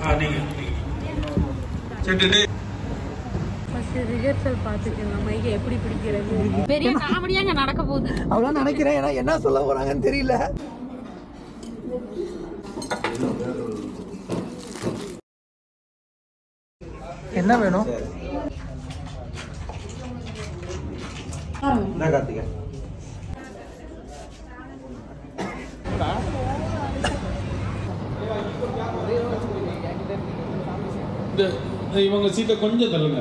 நீங்க சரி first rehearsal பார்த்துக்கலாம் மைக்கை எப்படி பிடிக்கிறது பெரிய காமெடியா அங்க நடக்க போகுது அவ்வளோ நினைக்கிறேன் ஏன்னா என்ன சொல்ல போறாங்கன்னு தெரியல என்ன வேணும் என்ன கார்த்திகா இந்த இவங்க சீட்டை கொஞ்சம் தள்ளுங்க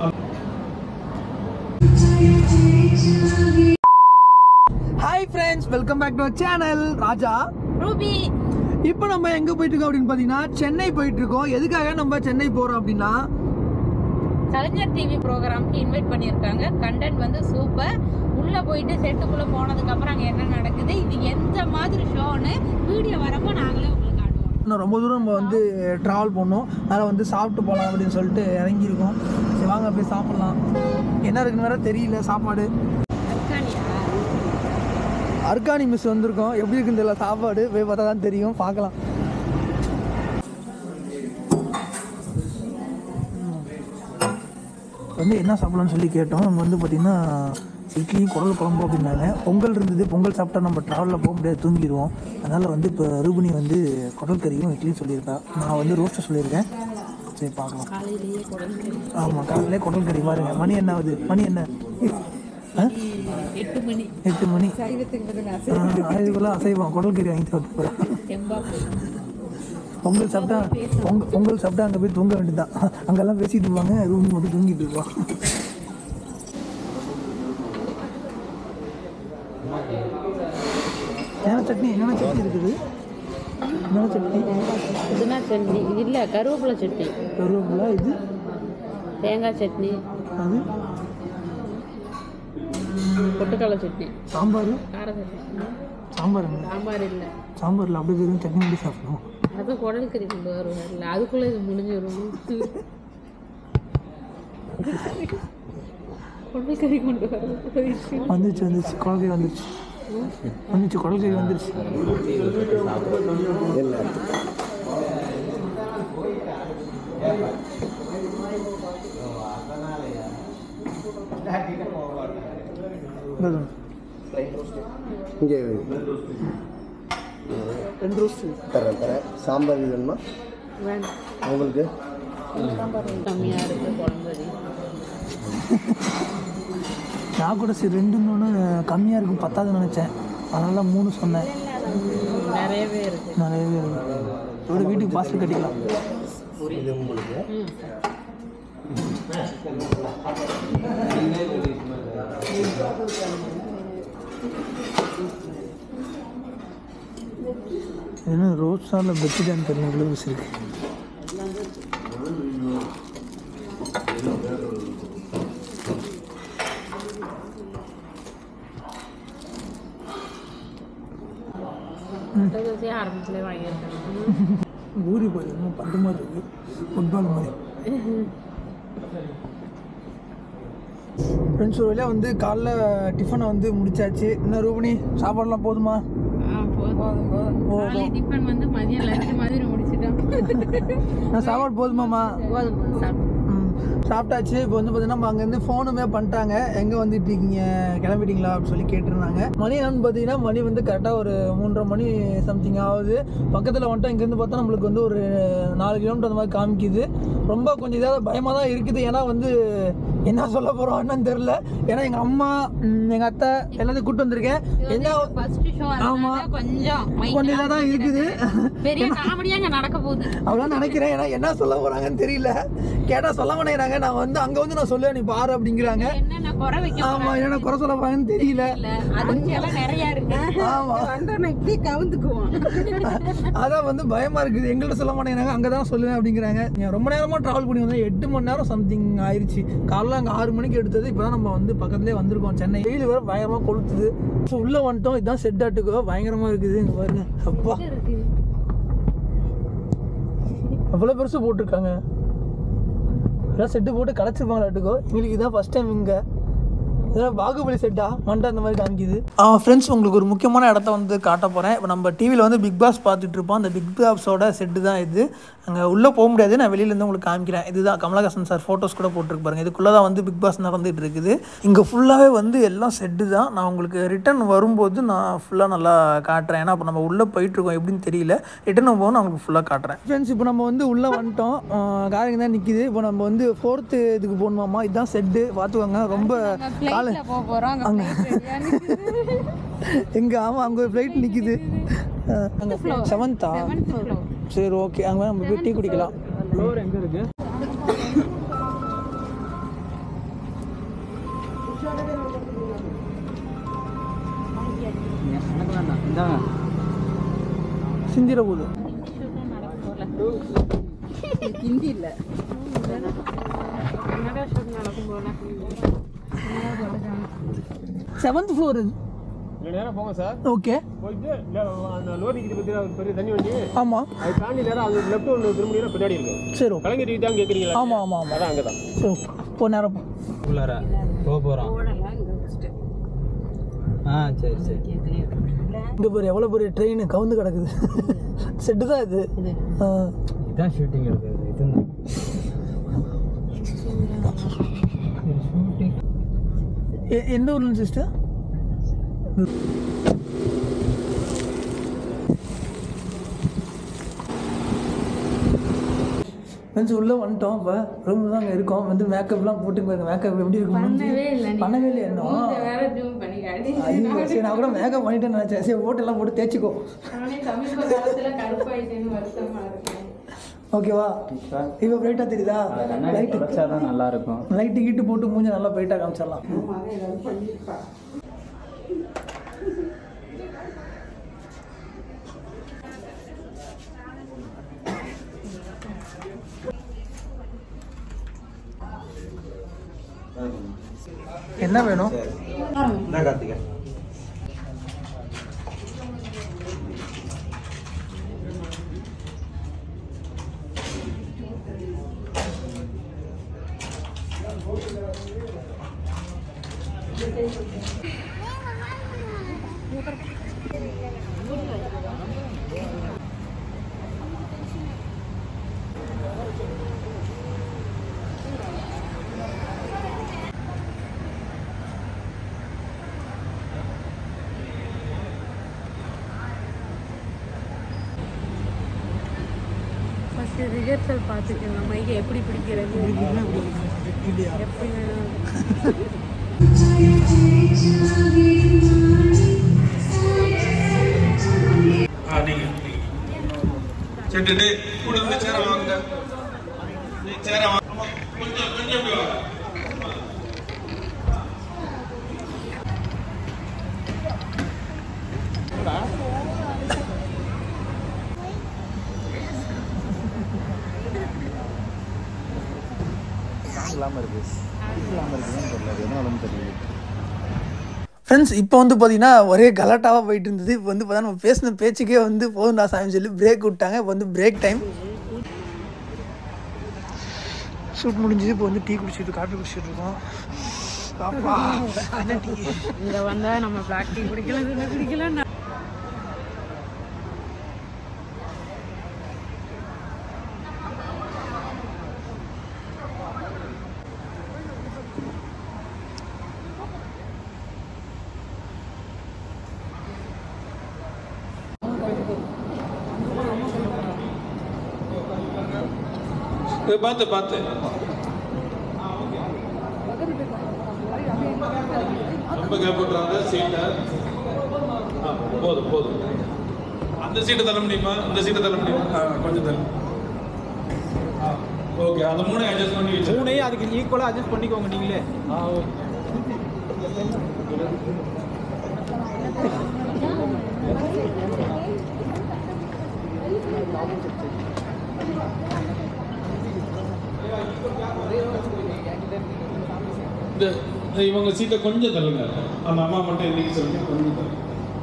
hi friends welcome back to channel Raja Ruby இப்போ நம்ம எங்க போயிட்டு இருக்கோம் அப்படின்னு பார்த்தீங்கன்னா சென்னை போயிட்டு இருக்கோம் எதுக்காக நம்ம சென்னை போறோம் அப்படின்னா கலைஞர் டிவி ப்ரோக்ராம்க்கு இன்வைட் பண்ணியிருக்காங்க கண்டென்ட் வந்து சூப்பர் உள்ள போயிட்டு செட்டுக்குள்ள போனதுக்கு அப்புறம் அங்க என்ன நடக்குது இது எந்த மாதிரி ஷோன்னு வீடியோ வரப்போ நாங்களே உங்களுக்கு காட்டுவோம் இன்னும் ரொம்ப தூரம் நம்ம வந்து ட்ராவல் பண்ணோம் அதனால் வந்து சாப்பிட்டு போகலாம் அப்படின்னு சொல்லிட்டு இறங்கியிருக்கோம் சரி வாங்க போய் சாப்பிட்லாம் என்ன இருக்குன்னு வேற தெரியல சாப்பாடு அக்கானியா அர்கானி மிஸ் வந்திருக்கோம் எப்படி இருக்குன்னு தெரியல சாப்பாடு போய் பார்த்தா தான் தெரியும் பார்க்கலாம் வந்து என்ன சாப்பிடலாம்னு சொல்லி கேட்டோம் நம்ம வந்து பார்த்திங்கன்னா இட்லி குடல் குழம்பு அப்படின்னாங்க பொங்கல் இருந்தது பொங்கல் சாப்பிட்டா நம்ம ட்ராவலில் போக முடியாது தூங்கிடுவோம் அதனால் வந்து இப்போ ரூபினி வந்து குடல் கறியும் இட்லியும் சொல்லியிருக்கா நான் வந்து ரோஸ்ட்டு சொல்லியிருக்கேன் சரி பார்க்கலாம் காலையிலேயே குழந்தை ஆமாம் காலையிலே குடல் கறி பாருங்க மணி என்ன ஆகுது மணி என்ன ஆ எட்டு மணி எட்டு மணி சைவத்துக்கு பதில் ஆ, இதுக்குள்ள அசைவம் குடல் கறி வாங்கி சாப்பிட்டு போகிறேன் செம்பா பொங்கல் சாப்பிட்டா பொங்கல் பொங்கல் சாப்பிட்டா அங்கே போய் தூங்க வேண்டியதுதான் அங்கெல்லாம் பேசிட்டு இருப்பாங்க ரூம் மட்டும் தூங்கிட்டு இருப்போம் என்னென்ன சட்னி என்னென்ன சட்னி இருக்குது என்னென்ன சட்னி புதினா சட்னி இல்லை கருவேப்பிலை சட்னி கருவேப்பிலை இது தேங்காய் சட்னி அது பொட்டுக்கடலை சட்னி சாம்பார் கார சட்னி சாம்பார் சாம்பார் இல்லை சாம்பாரில் அப்படியே வெறும் சட்னி மட்டும் சாப்பிடணும் அது குடல் கறி கொண்டு வருவார்ல அதுக்குள்ளே இது முடிஞ்சிடும் குடல் கறி கொண்டு வருவார் வந்துச்சு வந்துச்சு குழந்தை வந்துருச்சு வந்துச்சு குழந்தை வந்துருச்சு இங்கே ரெண்டு ரோஸ்ட் தரேன் தரேன் சாம்பார் இது வேணுமா வேண்டாம் உங்களுக்கு கம்மியாக இருக்கு குழம்பு கறி நான் கூட சரி ரெண்டுன்னு கம்மியாக இருக்கும் பத்தாதுன்னு நினச்சேன் அதனால மூணு சொன்னேன் நிறையவே இருக்கு நிறையவே இருக்கு இதோட வீட்டுக்கு பாஸ்டர் கட்டிக்கலாம் இது உங்களுக்கு ம் என்ன ரோஸ் சாரில் பெட்ஷீட்டான்னு தெரியல இவ்வளோ பஸ் இருக்கு முட்டை தோசையே ஆரம்பத்திலே வாங்கியிருக்காங்க ஊரி போயிருந்தோம் பந்து மாதிரி இருக்கு ஃபுட்பால் மாதிரி ஃப்ரெண்ட்ஸ் ஒரு வழியாக வந்து காலைல டிஃபனை வந்து முடிச்சாச்சு என்ன ரூபணி சாப்பாடுலாம் போதுமா ஆ போதும் காலை டிஃபன் வந்து மதியம் லஞ்ச் மாதிரி முடிச்சிட்டோம் நான் சாப்பாடு போதுமாம்மா போதும் போதும் சாப்பிட்டு ம், சாப்பிட்டாச்சு இப்போ வந்து பார்த்தீங்கன்னா நம்ம அங்கேருந்து ஃபோனுமே பண்ணிட்டாங்க எங்கே வந்துட்டு இருக்கீங்க கிளம்பிட்டீங்களா அப்படின்னு சொல்லி கேட்டிருந்தாங்க மணி என்னன்னு பார்த்தீங்கன்னா மணி வந்து கரெக்டாக ஒரு மூன்றரை மணி சம்திங் ஆகுது பக்கத்தில் வந்துட்டோம் இங்கேருந்து பார்த்தா நம்மளுக்கு வந்து ஒரு நாலு கிலோமீட்டர் அந்த மாதிரி காமிக்குது ரொம்ப கொஞ்சம் இதாக பயமாக தான் இருக்குது ஏன்னா வந்து என்ன சொல்ல போகிறோம் என்னன்னு தெரில ஏன்னா எங்கள் அம்மா எங்கள் அத்தை எல்லாத்தையும் கூப்பிட்டு வந்திருக்கேன் என்ன ஃபர்ஸ்ட் ஷோ ஆமா. கொஞ்சம் mic கொஞ்சம் இதாக தான் இருக்குது பெரிய காமெடியா அங்க நடக்க போகுது அவ்வளோ நினைக்கிறேன் ஏன்னா என்ன சொல்ல போகிறாங்கன்னு தெரியல கேட்டால் சொல்ல மாட்டேங்கிறாங்க நான் வந்து அங்கே வந்து நான் சொல்லுவேன் நீ பாரு அப்படிங்கிறாங்க என்னென்ன குறை வைக்க ஆமா என்னென்ன குறை சொல்ல போறாங்கன்னு தெரியல இல்ல அதிர்ச்சி எல்லாம் நிறைய இருக்கு ஆமா இப்படி கவுந்துக்குவோம் அதான் வந்து பயமா இருக்குது எங்கள்கிட்ட சொல்ல மாட்டேங்கிறாங்க அங்கே தான் சொல்லுவேன் அப்படிங்கிறாங்க நான் ரொம்ப நேரமா டிராவல் பண்ணி வந்தேன் எட்டு மணி நேரம் சம்திங் ஆயிருச்சு காலைல அங்கே ஆறு மணிக்கு எடுத்தது இப்போ தான் நம்ம வந்து பக்கத்துலேயே வந்திருக்கோம் சென்னை வெயில் வேற பயங்கரமா கொளுத்துது ஸோ உள்ள வந்துட்டோம் இதுதான் செட் ஆட்டுக்கோ பயங்கரமா இருக்குது இங்க பாருங்க அப்பா அவ்வளோ பெருசு போட்டிருக்காங்க எல்லாம் செட்டு போட்டு கலைச்சிருப்பாங்களாட்டுக்கோ எங்களுக்கு இதான் ஃபர்ஸ்ட் டைம் இங்கே இதெல்லாம் பாகுபலி செட்டா மண்டை அந்த மாதிரி காமிக்குது ஃப்ரெண்ட்ஸ் உங்களுக்கு ஒரு முக்கியமான இடத்த வந்து காட்ட போகிறேன் இப்போ நம்ம டிவியில் வந்து பிக் பாஸ் பார்த்துட்டு இருப்போம் அந்த பிக் பாஸோட செட்டு தான் இது அங்கே உள்ளே போக முடியாது நான் வெளியிலேருந்து உங்களுக்கு காமிக்கிறேன் இதுதான் கமலஹாசன் சார் ஃபோட்டோஸ் கூட போட்டிருக்கு பாருங்க இதுக்குள்ளே தான் வந்து பிக் பாஸ் நடந்துகிட்டு இருக்குது இங்கே ஃபுல்லாகவே வந்து எல்லாம் செட்டு தான் நான் உங்களுக்கு ரிட்டர்ன் வரும்போது நான் ஃபுல்லாக நல்லா காட்டுறேன் ஏன்னா இப்போ நம்ம உள்ளே போயிட்டுருக்கோம் எப்படின்னு தெரியல ரிட்டர்ன் போகும்போது நான் உங்களுக்கு ஃபுல்லாக காட்டுறேன் ஃப்ரெண்ட்ஸ் இப்போ நம்ம வந்து உள்ளே வந்துட்டோம் காரிங்க தான் நிற்கிது இப்போ நம்ம வந்து ஃபோர்த்து இதுக்கு போகணுமாமா இதுதான் செட்டு பார்த்துக்கோங்க ரொம்ப கால ஃப்ளைட்ல போக போறோம் அங்க flight ready-ஆ நிக்குது. எங்கே ஆமாம் அங்கே ஃப்ளைட் நிற்கிது அங்கே செவன்த்தா Seventh floor. சரி ஓகே அங்கே நம்ம போய் டீ குடிக்கலாம் ஃப்ளோர் எங்கே இருக்கு சிந்திர போது ஹிந்தி இல்ல கன்னடா ஷூட் நடக்கும் போல செவன்த் ஃப்ளோர் நேரம் போங்க சார் ஓகே போயிட்டு le- அந்த லோரி இது பற்றி ஒரு பெரிய தண்ணி வண்டி ஆமாம் அது தாண்டி நேரம் அது லெஃப்ட் ஒன்று திரும்பினா பின்னாடி இருக்கு சரி ஓகே கலைஞர் தான் கேட்குறீங்களா ஆமாம் ஆமாம் ஆமாம் அதான் அங்கே தான் சரி okay. போ நேரம் போ உள்ளார போக போகிறோம் போடலாம் இங்க வச்சுட்டு ஆ சரி சரி இங்கே பாரு எவ்வளோ பெரிய ட்ரெயின் கவுந்து கிடக்குது செட்டு தான் இது ஆ. இதுதான் ஷூட்டிங் எடுக்கிறது இதுதான் எ- எந்த ஊர்ல சிஸ்டர் ஃப்ரெண்ட்ஸ் உள்ளே வந்துட்டோம் இப்போ ரூம் தான் அங்கே இருக்கோம் வந்து மேக்கப்லாம் போட்டு பாருங்க மேக்கப் எப்படி இருக்கும் மூஞ்சி? பண்ணவே இல்லை நீ. பண்ணவே இல்லை என்ன மூஞ்ச வேற ஜூம் பண்ணி காட்டி ஐயோ சரி நான் கூட மேக்கப் பண்ணிட்டேன்னு நினச்சேன் சரி ஓட்டெல்லாம் போட்டு தேய்ச்சிக்கோ நானே சமீப காலத்துல கருப்பாயிட்டேன்னு வருத்தமா இருக்கேன் ஓகேவா இப்போ பிரைட்டாக தெரியுதா லைட்டு தான் நல்லா இருக்கும் லைட்டு கீட்டு போட்டு மூஞ்சி நல்லா பிரைட்டாக காமிச்சிடலாம் என்ன வேணும் ஃபர்ஸ்ட் ரிஹர்சல் பார்த்துக்கோங்க மைக்கை எப்படி பிடிக்கிறது எப்படி வேணும் ஆ நீங்க நீங்க. சரி டேய், கூட இருந்து சேர வாங்க நீ சேர வாங்க ஆமா, கொஞ்சம் கொஞ்சம் இப்படி வாங்க ஃப்ரெண்ட்ஸ் இப்போ வந்து பார்த்தீங்கன்னா ஒரே கலாட்டாவாக போயிட்டு இருந்தது இப்போ வந்து பார்த்தா நம்ம பேசின பேச்சுக்கே வந்து போதும்டா சாமி சொல்லி பிரேக் விட்டாங்க இப்போ வந்து பிரேக் டைம் ஷூட் முடிஞ்சது இப்போ வந்து டீ குடிச்சிட்டு காஃபி குடிச்சிட்டு இருக்கோம் அப்பா, என்ன டீ இங்க வந்தா நம்ம பிளாக் டீ குடிக்கல இது குடிக்கல ஏய், பார்த்து பார்த்து ரொம்ப கேப் விட்டுறாங்க சீட்டை ஆ, போதும் போதும் அந்த சீட்டை தள்ள முடியுமா இந்த சீட்டை தள்ள முடியுமா ஆ, கொஞ்சம் தள்ள ஓகே அந்த மூணை அட்ஜஸ்ட் பண்ணி வச்சு மூணையும் அதுக்கு ஈக்குவலாக அட்ஜஸ்ட் பண்ணிக்கோங்க நீங்களே இந்த இந்த இவங்க சீட்டை கொஞ்சம் தள்ளுங்க அந்த அம்மா மட்டும் எந்திரிக்க சொல்லுங்க கொஞ்சம் தள்ளுங்க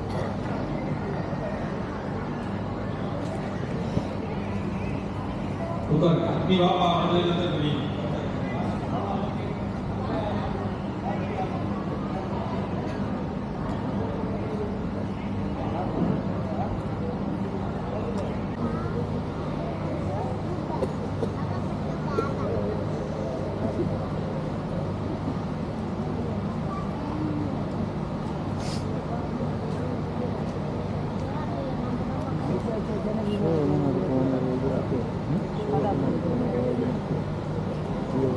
உட்காருங்க நீ வாப்பா அதுல இருந்து நீ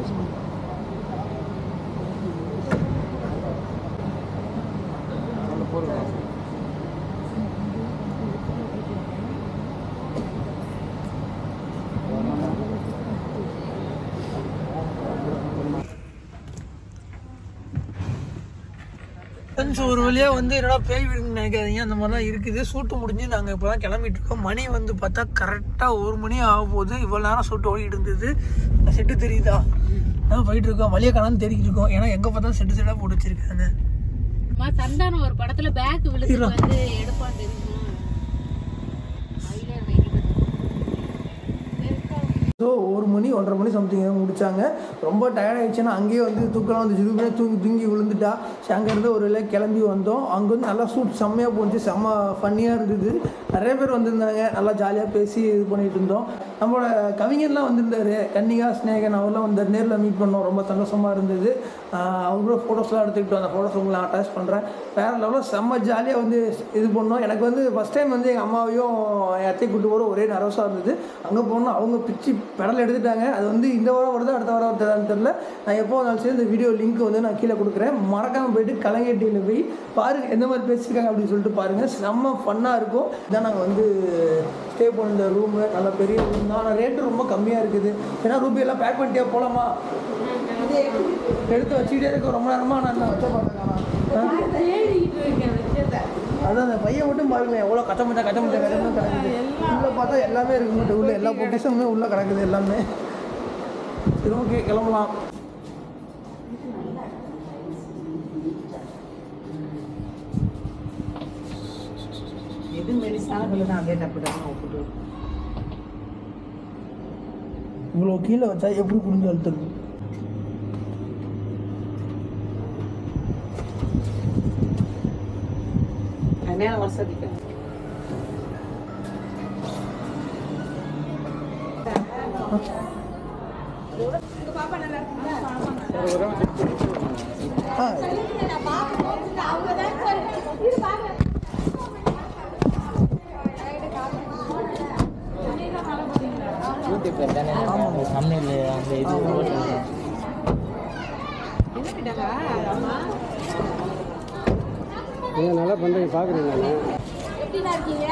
ஃப்ரெண்ட்ஸ் ஒரு வழியாக வந்து என்னடா பேய் வீடுன்னு நினைக்காதீங்க அந்த மாதிரிலாம் இருக்குது சூட்டு முடிஞ்சு நாங்கள் இப்போ தான் கிளம்பிட்டு இருக்கோம் மணி வந்து பார்த்தா கரெக்டாக ஒரு மணி ஆக போகுது இவ்வளோ நேரம் சூட்டு ஓடிட்டு இருந்தது செட்டு தெரியுதா நாங்கள் போயிட்டு இருக்கோம் வழியை காணான்னு தேடிக்கிட்டு இருக்கோம் ஏன்னா எங்கே பார்த்தா செட்டு செட்டாக போட்டு வச்சிருக்காங்க அம்மா சந்தானம் ஒரு படத்துல பேக் விழுந்து இருடா. வந்து எடுப்பான் தெரியுமா ஐயா, ஸோ ஒரு மணி ஒன்றரை மணி சம்திங் முடிச்சாங்க ரொம்ப டயர்ட் ஆயிடுச்சுன்னா அங்கேயே வந்து தூக்கலாம் வந்து ஜிருபினே தூங்கி தூங்கி விழுந்துட்டா சரி அங்கேருந்து ஒரு வேளை கிளம்பி வந்தோம் அங்கே வந்து நல்லா சூட் செம்மையாக போச்சு செம்ம ஃபன்னியாக இருந்தது நிறைய பேர் வந்திருந்தாங்க நல்லா ஜாலியாக பேசி இது பண்ணிட்டு இருந்தோம் நம்மளோட கவிஞர்லாம் வந்திருந்தாரு கன்னிகா ஸ்நேகன் அவர்லாம் வந்து நேரில் மீட் பண்ணோம் ரொம்ப சந்தோஷமாக இருந்தது ஆஹ் அவங்க கூட ஃபோட்டோஸ்லாம் எடுத்துக்கிட்டோம் அந்த ஃபோட்டோஸ் உங்களை அட்டாச் பண்ணுறேன் வேறு லெவலில் செம்ம ஜாலியாக வந்து இது பண்ணோம் எனக்கு வந்து ஃபஸ்ட் டைம் வந்து எங்கள் அம்மாவையும் என் அத்தையை கூட்டு போகிற ஒரே நர்வஸாக இருந்தது அங்கே போனால் அவங்க பிச்சு பெடல் எடுத்துட்டாங்க அது வந்து இந்த வாரம் வருதா அடுத்த வாரம் வருதான்னு தெரில நான் எப்போ வந்தாலும் சரி இந்த வீடியோ லிங்க் வந்து நான் கீழே கொடுக்குறேன் மறக்காமல் போயிட்டு கலைஞட்டியில் போய் பாருங்கள் எந்த மாதிரி பேசியிருக்காங்க அப்படின்னு சொல்லிட்டு பாருங்கள் செம்ம ஃபன்னாக இருக்கும் இதான் நாங்கள் வந்து ஸ்டே பண்ண ரூமு நல்ல பெரிய ரூம் தான் ஆனால் ரேட்டு ரொம்ப கம்மியாக இருக்குது ஏன்னா ரூபி எல்லாம் பேக் பண்ணிட்டே போகலாமா எடுத்து வச்சுக்கிட்டே இருக்க ரொம்ப நேரமாக நான் என்ன வச்ச பார்த்தேன் அதான் அந்த பையன் மட்டும் பாருங்க எவ்வளோ கச்சமச்சா கச்சமச்சா கச்சமச்சா கிடக்குது உள்ள பார்த்தா எல்லாமே இருக்கு மட்டும் உள்ள எல்லா பொக்கிஷமுமே உள்ள கிடக்குது எல்லாமே சரி ஓகே கிளம்பலாம் எது மெடிசனாக நான் அதே டப்பு ஒப்பிட்டு இவ்வளோ கீழே வச்சா எப்படி புரிஞ்சு அழுத்துறது மேலே வசதிக்கு ஆ நீங்கள் நல்லா பண்ணுறீங்க பார்க்குறேன் நான் எப்படிண்ணா இருக்கீங்க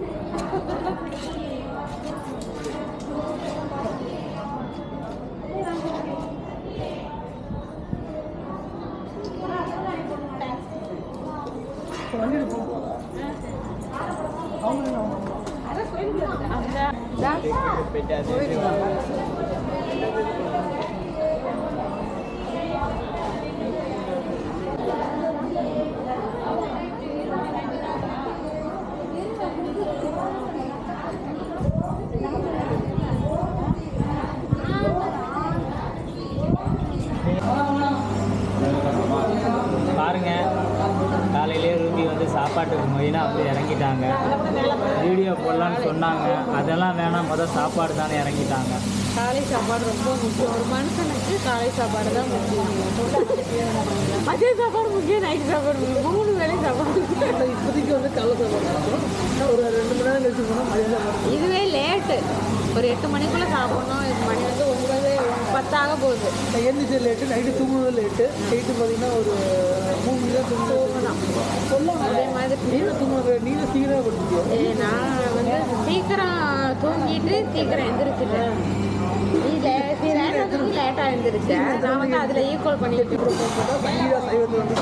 பாருங்க காலையிலே ரூபி வந்து சாப்பாட்டுக்கு மெயினாக வந்து இறங்கிட்டாங்க வீடியோ போடலான்னு சொன்னாங்க அதெல்லாம் வேணாம் முதல் சாப்பாடு தானே இறங்கிட்டாங்க காலை சாப்பாடு ரொம்ப முக்கியம் ஒரு மனுஷனுக்கு காலை சாப்பாடு தான் முக்கியம் மதிய சாப்பாடு முக்கியம் நைட் சாப்பாடு முக்கியம் மூணு வேளை சாப்பாடு முக்கியம். இப்போதைக்கு வந்து கள்ள சாப்பாடு ஒரு ரெண்டு மணி நேரம் கழிச்சு போனால் மதியம் சாப்பாடு இதுவே லேட்டு ஒரு எட்டு மணிக்குள்ளே சாப்பிடணும் இது மணி வந்து ஒன்பது பத்தாக போகுது நான் எழுந்திரிச்ச லேட்டு நைட்டு தூங்குனது லேட்டு நைட்டு பார்த்தீங்கன்னா ஒரு மூணு மணி தான் தூங்கணும் சொல்லலாம் அதே மாதிரி நீங்களும் தூங்குறது நீங்களும் சீக்கிரம் படுத்துக்கோ ஏ, நான் வந்து சீக்கிரம் தூங்கிட்டு சீக்கிரம் எந்திரிச்சிட்டேன் நீ லே- நீ லேட்டாக தூங்கி லேட்டாக எழுந்திரிச்சேன் நான் வந்து அதில் ஈக்குவல் பண்ணிட்டு சங்கீதா சைவத்தில் வந்து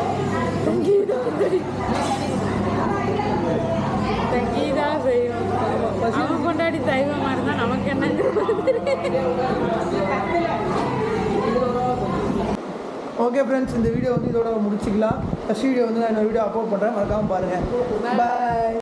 சங்கீதா செய்வோம் அவன் கொண்டாடி சைவமாக இருந்தால் நமக்கு என்னங்க ஓகே ஃப்ரெண்ட்ஸ் இந்த வீடியோ வந்து இதோட முடிச்சிக்கலாம் ஃபஸ்ட் வீடியோ வந்து நான் இன்னொரு வீடியோ அப்லோட் பண்ணுறேன் மறக்காமல் பாருங்கள் பாய்